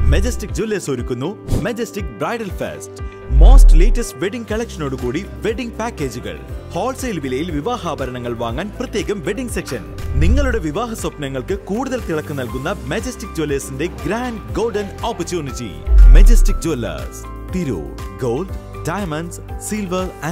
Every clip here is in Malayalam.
മെജസ്റ്റിക് ജുവല്ലേഴ്സ് ഒരുക്കുന്നു Majestic bridal fest most latest wedding കളക്ഷനോട് കൂടി വെഡിംഗ് പാക്കേജുകൾ ഹോൾസെയിൽ വിലയിൽ വിവാഹാഭരണങ്ങൾ വാങ്ങാൻ പ്രത്യേകം വെഡിംഗ് സെക്ഷൻ നിങ്ങളുടെ വിവാഹ സ്വപ്നങ്ങൾക്ക് കൂടുതൽ തിളക്കം നൽകുന്ന മെജസ്റ്റിക് ജുവല്ലേഴ്സിന്റെ grand golden opportunity Majestic jewellers Tirur gold diamonds silver and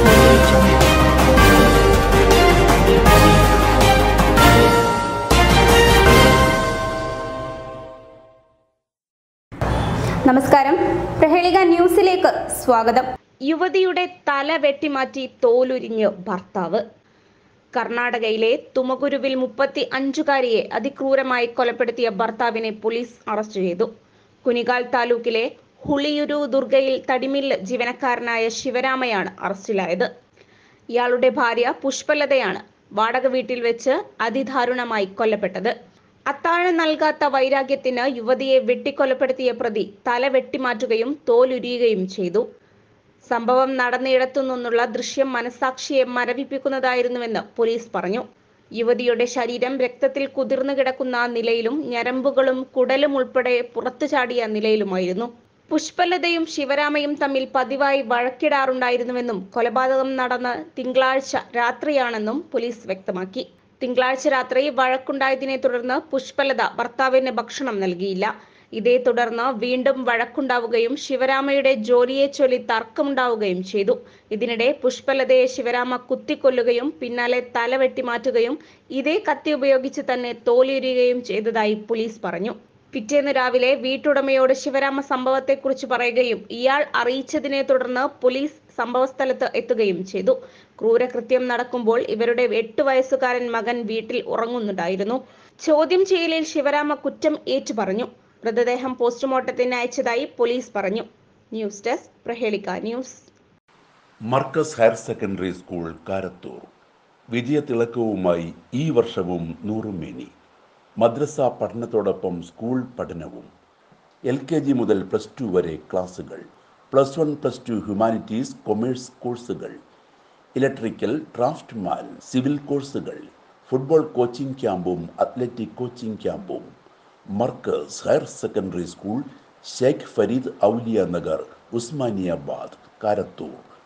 നമസ്കാരം പ്രഹേളിക ന്യൂസിലേക്ക് സ്വാഗതം യുവതിയുടെ തല വെട്ടിമാറ്റി തോലുരിഞ്ഞ് ഭർത്താവ് കർണാടകയിലെ തുമകുരുവിൽ മുപ്പത്തി അഞ്ചുകാരിയെ അതിക്രൂരമായി കൊലപ്പെടുത്തിയ ഭർത്താവിനെ പോലീസ് അറസ്റ്റ് ചെയ്തു കുനികാൽ താലൂക്കിലെ ഹുളിയുരു ദുർഗയിൽ തടിമില്ല് ജീവനക്കാരനായ ശിവരാമയാണ് അറസ്റ്റിലായത് ഇയാളുടെ ഭാര്യ പുഷ്പലതയാണ് വാടക വീട്ടിൽ വെച്ച് അതിദാരുണമായി കൊല്ലപ്പെട്ടത് അത്താഴം നൽകാത്ത വൈരാഗ്യത്തിന് യുവതിയെ വെട്ടിക്കൊലപ്പെടുത്തിയ പ്രതി തല വെട്ടിമാറ്റുകയും തോലുരിയുകയും ചെയ്തു സംഭവം നടന്നിടത്തു നിന്നുള്ള ദൃശ്യം മനസാക്ഷിയെ മരവിപ്പിക്കുന്നതായിരുന്നുവെന്ന് പോലീസ് പറഞ്ഞു യുവതിയുടെ ശരീരം രക്തത്തിൽ കുതിർന്നു കിടക്കുന്ന നിലയിലും ഞരമ്പുകളും കുടലും ഉൾപ്പെടെ പുറത്തു ചാടിയ നിലയിലുമായിരുന്നു പുഷ്പലതയും ശിവരാമയും തമ്മിൽ പതിവായി വഴക്കിടാറുണ്ടായിരുന്നുവെന്നും കൊലപാതകം നടന്ന് തിങ്കളാഴ്ച രാത്രിയാണെന്നും പോലീസ് വ്യക്തമാക്കി തിങ്കളാഴ്ച രാത്രി വഴക്കുണ്ടായതിനെ തുടർന്ന് പുഷ്പലത ഭർത്താവിന് ഭക്ഷണം നൽകിയില്ല ഇതേ തുടർന്ന് വീണ്ടും വഴക്കുണ്ടാവുകയും ശിവരാമയുടെ ജോലിയെ ചൊല്ലി തർക്കമുണ്ടാവുകയും ചെയ്തു ഇതിനിടെ പുഷ്പലതയെ ശിവരാമ കുത്തിക്കൊല്ലുകയും പിന്നാലെ തല വെട്ടിമാറ്റുകയും ഇതേ കത്തി ഉപയോഗിച്ച് തന്നെ തോലിയുരിയുകയും ചെയ്തതായി പോലീസ് പറഞ്ഞു പിറ്റേന്ന് രാവിലെ വീട്ടുടമയോട് ശിവരാമ സംഭവത്തെക്കുറിച്ച് പറയുകയും ഇയാൾ അറിയിച്ചതിനെ തുടർന്ന് പോലീസ് സംഭവസ്ഥലത്ത് എത്തുകയും ചെയ്തു ക്രൂരകൃത്യം നടക്കുമ്പോൾ ഇവരുടെ എട്ട് വയസ്സുകാരൻ മകൻ വീട്ടിൽ ഉറങ്ങുന്നുണ്ടായിരുന്നു ചോദ്യം ചെയ്യലിൽ ശിവരാമ കുറ്റം ഏറ്റുപറഞ്ഞു മൃതദേഹം പോസ്റ്റ്മോർട്ടത്തിന് അയച്ചതായി പോലീസ് പറഞ്ഞു news desk Prahelika news Markaz higher secondary school Karathur വിജയതിളക്കവുമായി ഈ വർഷവും നൂറുമേനി മദ്രസ പഠനത്തോടൊപ്പം സ്കൂൾ പഠനവും എൽ കെ ജി മുതൽ പ്ലസ് ടു വരെ ക്ലാസുകൾ plus one plus two humanities commerce കോഴ്സുകൾ ഇലക്ട്രിക്കൽ ഡ്രാഫ്റ്റ്മാൻ സിവിൽ കോഴ്സുകൾ ഫുട്ബോൾ കോച്ചിംഗ് ക്യാമ്പും അത്ലറ്റിക് കോച്ചിംഗ് ക്യാമ്പും Markaz higher secondary school Sheikh Farid Auliya Nagar Usmaniyabad Karathur